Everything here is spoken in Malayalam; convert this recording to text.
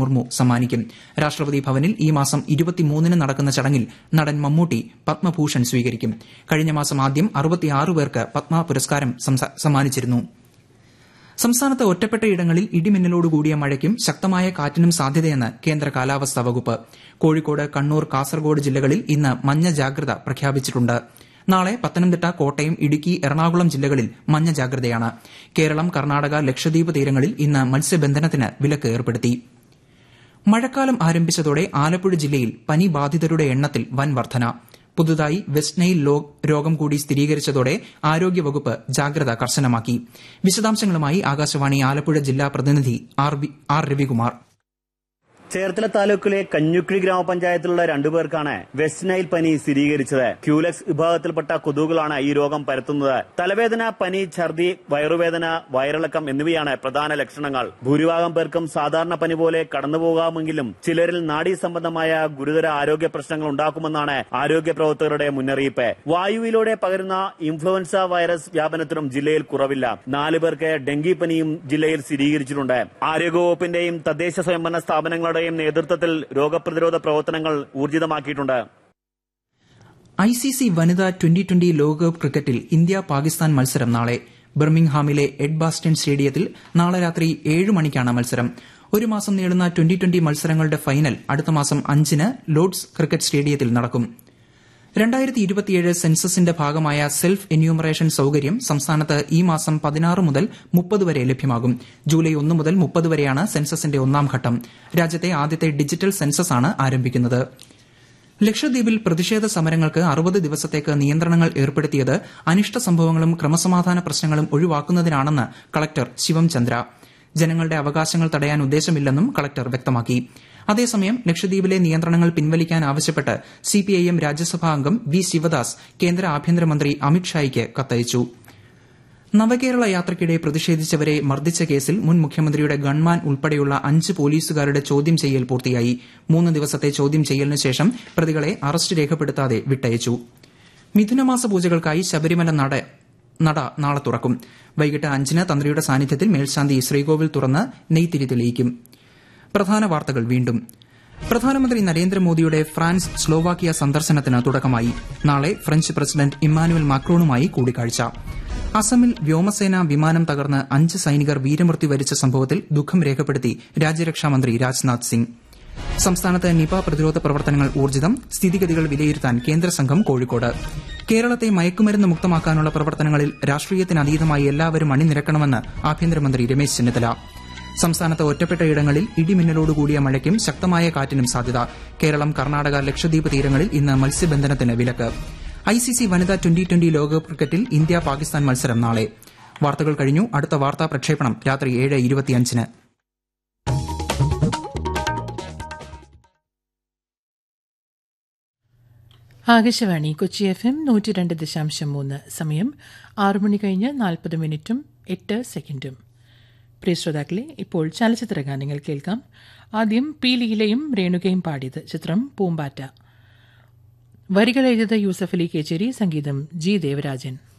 മുർമു സമ്മാനിക്കും രാഷ്ട്രപതി ഭവനിൽ ഈ മാസം ഇരുപത്തിമൂന്നിന് നടക്കുന്ന ചടങ്ങിൽ നടൻ മമ്മൂട്ടി പത്മഭൂഷൺ സ്വീകരിക്കും കഴിഞ്ഞ മാസം ആദ്യം അറുപത്തിയാറ് പേർക്ക് പത്മ പുരസ്കാരം സമ്മാനിച്ചിരുന്നു സംസ്ഥാനത്ത് ഒറ്റപ്പെട്ടയിടങ്ങളിൽ ഇടിമിന്നലോടുകൂടിയ മഴയ്ക്കും ശക്തമായ കാറ്റിനും സാധ്യതയെന്ന് കേന്ദ്ര കാലാവസ്ഥാ വകുപ്പ് കോഴിക്കോട് കണ്ണൂർ കാസർഗോഡ് ജില്ലകളിൽ ഇന്ന് മഞ്ഞ ജാഗ്രത പ്രഖ്യാപിച്ചിട്ടുണ്ട് നാളെ പത്തനംതിട്ട കോട്ടയം ഇടുക്കി എറണാകുളം ജില്ലകളിൽ മഞ്ഞ ജാഗ്രതയാണ് കേരളം കർണാടക ലക്ഷദ്വീപ് തീരങ്ങളിൽ ഇന്ന് മത്സ്യബന്ധനത്തിന് വിലക്ക് ഏർപ്പെടുത്തി മഴക്കാലം ആരംഭിച്ചതോടെ ആലപ്പുഴ ജില്ലയിൽ പനി ബാധിതരുടെ എണ്ണത്തിൽ വൻ വർധന പുതുതായി വെസ്റ്റ് നൈൽ രോഗം കൂടി സ്ഥിരീകരിച്ചതോടെ ആരോഗ്യവകുപ്പ് ജാഗ്രത കർശനമാക്കി വിശദാംശങ്ങളുമായി ആകാശവാണി ആലപ്പുഴ ജില്ലാ പ്രതിനിധി ആർ രവികുമാർ ചേർത്തല താലൂക്കിലെ കഞ്ഞുക്കിഴി ഗ്രാമപഞ്ചായത്തിലുള്ള രണ്ടുപേർക്കാണ് വെസ്റ്റ് നൈൽ പനി സ്ഥിരീകരിച്ചത് ക്യൂലെക്സ് വിഭാഗത്തിൽപ്പെട്ട കൊതുകുകളാണ് ഈ രോഗം പരത്തുന്നത് തലവേദന പനി ഛർദി വയറുവേദന വയറിളക്കം എന്നിവയാണ് പ്രധാന ലക്ഷണങ്ങൾ ഭൂരിഭാഗം പേർക്കും സാധാരണ പനി പോലെ കടന്നുപോകാമെങ്കിലും ചിലരിൽ നാഡീ സംബന്ധമായ ഗുരുതര ആരോഗ്യ പ്രശ്നങ്ങൾ ഉണ്ടാക്കുമെന്നാണ് ആരോഗ്യ പ്രവർത്തകരുടെ മുന്നറിയിപ്പ് വായുവിലൂടെ പകരുന്ന ഇൻഫ്ലുവൻസ വൈറസ് വ്യാപനത്തിനും ജില്ലയിൽ കുറവില്ല നാല് പേർക്ക് ഡെങ്കി പനിയും ജില്ലയിൽ സ്ഥിരീകരിച്ചിട്ടുണ്ട് ആരോഗ്യവകുപ്പിന്റെയും തദ്ദേശ സ്വയംഭരണ സ്ഥാപനങ്ങളുടെ യും നേതൃത്വത്തിൽ രോഗപ്രതിരോധ പ്രവർത്തനങ്ങൾ ഊർജിതമാക്കിയിട്ടുണ്ട് ഐ സി സി വനിതാ ട്വന്റി ട്വന്റി ലോകകപ്പ് ക്രിക്കറ്റിൽ ഇന്ത്യ പാകിസ്ഥാൻ മത്സരം നാളെ ബർമിംഗ്ഹാമിലെ എഡ് ബാസ്റ്റൺ സ്റ്റേഡിയത്തിൽ നാളെ രാത്രി ഏഴ് മണിക്കാണ് മത്സരം ഒരു മാസം നീളുന്ന ട്വന്റി ട്വന്റി മത്സരങ്ങളുടെ ഫൈനൽ അടുത്ത മാസം അഞ്ചിന് ലോർഡ്സ് ക്രിക്കറ്റ് സ്റ്റേഡിയത്തിൽ നടക്കും രണ്ടായിരത്തി ഇരുപത്തിയേഴ് സെൻസസിന്റെ ഭാഗമായ സെൽഫ് എന്യൂമറേഷൻ സൌകര്യം സംസ്ഥാനത്ത് ഈ മാസം പതിനാറ് മുതൽ മുപ്പത് വരെ ലഭ്യമാകും ജൂലൈ ഒന്ന് മുതൽ മുപ്പത് വരെയാണ് സെൻസസിന്റെ ഒന്നാം ഘട്ടം രാജ്യത്തെ ആദ്യത്തെ ഡിജിറ്റൽ സെൻസസാണ് ആരംഭിക്കുന്നത് ലക്ഷദ്വീപിൽ പ്രതിഷേധ സമരങ്ങൾക്ക് അറുപത് ദിവസത്തേക്ക് നിയന്ത്രണങ്ങൾ ഏർപ്പെടുത്തിയത് അനിഷ്ട സംഭവങ്ങളും ക്രമസമാധാന പ്രശ്നങ്ങളും ഒഴിവാക്കുന്നതിനാണെന്ന് കളക്ടർ ശിവം ചന്ദ്ര ജനങ്ങളുടെ അവകാശങ്ങൾ തടയാൻ ഉദ്ദേശമില്ലെന്നും കളക്ടർ വ്യക്തമാക്കി അതേസമയം ലക്ഷദ്വീപിലെ നിയന്ത്രണങ്ങൾ പിൻവലിക്കാൻ ആവശ്യപ്പെട്ട് സിപിഐഎം രാജ്യസഭാ അംഗം വി ശിവദാസ് കേന്ദ്ര ആഭ്യന്തരമന്ത്രി അമിത്ഷായ്ക്ക് കത്തയച്ചു നവകേരള യാത്രയ്ക്കിടെ പ്രതിഷേധിച്ചവരെ മർദ്ദിച്ച കേസിൽ മുൻ മുഖ്യമന്ത്രിയുടെ ഗൺമാൻ ഉൾപ്പെടെയുള്ള അഞ്ച് പോലീസുകാരുടെ ചോദ്യം ചെയ്യൽ പൂർത്തിയായി മൂന്ന് ദിവസത്തെ ചോദ്യം ചെയ്യലിന് ശേഷം പ്രതികളെ അറസ്റ്റ് രേഖപ്പെടുത്താതെ വിട്ടയച്ചു മിഥുനമാസ പൂജകൾക്കായി ശബരിമല നട നട നാളെ തുറക്കും വൈകിട്ട് അഞ്ചിന് തന്ത്രിയുടെ സാന്നിധ്യത്തിൽ മേൽശാന്തി ശ്രീകോവിൽ തുറന്ന് നെയ്ത്തിരി തെളിയിക്കും പ്രധാന വാർത്തകൾ വീണ്ടും പ്രധാനമന്ത്രി നരേന്ദ്രമോദിയുടെ ഫ്രാൻസ് സ്ലോവാക്കിയ സന്ദർശനത്തിന് തുടക്കമായി നാളെ ഫ്രഞ്ച് പ്രസിഡന്റ് ഇമ്മാനുവൽ മാക്രോണുമായി കൂടിക്കാഴ്ച അസമിൽ വ്യോമസേന വിമാനം തകർന്ന് അഞ്ച് സൈനികർ വീരമൃത്യു വരിച്ച സംഭവത്തിൽ ദുഃഖം രേഖപ്പെടുത്തി രാജ്യരക്ഷാമന്ത്രി രാജ്നാഥ് സിംഗ് സംസ്ഥാനത്ത് നിപ പ്രതിരോധ പ്രവർത്തനങ്ങൾ ഊർജിതം സ്ഥിതിഗതികൾ വിലയിരുത്താൻ കേന്ദ്ര സംഘം കോഴിക്കോട് കേരളത്തെ മയക്കുമരുന്ന് മുക്തമാക്കാനുള്ള പ്രവർത്തനങ്ങളിൽ രാഷ്ട്രീയത്തിനതീതമായി എല്ലാവരും അണിനിരക്കണമെന്ന് ആഭ്യന്തരമന്ത്രി രമേശ് ചെന്നിത്തല സംസ്ഥാനത്ത് ഒറ്റപ്പെട്ടയിടങ്ങളിൽ ഇടിമിന്നലോടുകൂടിയ മഴയ്ക്കും ശക്തമായ കാറ്റിനും സാധ്യത കേരളം കർണാടക ലക്ഷദ്വീപ് തീരങ്ങളിൽ ഇന്ന് മത്സ്യബന്ധനത്തിന് വിലക്ക് ഐസിസി വനിതാ ട്വന്റി ട്വന്റി ലോകകപ്പ് ക്രിക്കറ്റിൽ ഇന്ത്യ പാകിസ്ഥാൻ മത്സരം നാളെ വാർത്തകൾ കഴിഞ്ഞു അടുത്ത വാർത്താ പ്രക്ഷേപണം രാത്രി ഏഴ് ഇരുപത്തിയഞ്ചിന് ആകാശവാണി കൊച്ചി എഫ് എം നൂറ്റി രണ്ട് ദശാംശം മൂന്ന് സമയം ആറു മണി കഴിഞ്ഞ് നാൽപ്പത് മിനിറ്റും എട്ട് സെക്കൻഡും പ്രിയ ശ്രോതാക്കളെ ഇപ്പോൾ ചലച്ചിത്ര ഗാനങ്ങൾ കേൾക്കാം ആദ്യം പി ലീലയും രേണുകയും പാടിയത് ചിത്രം പൂമ്പാറ്റ വരികൾ എഴുതിയത് യൂസഫ് അലി കേച്ചേരി സംഗീതം ജി ദേവരാജൻ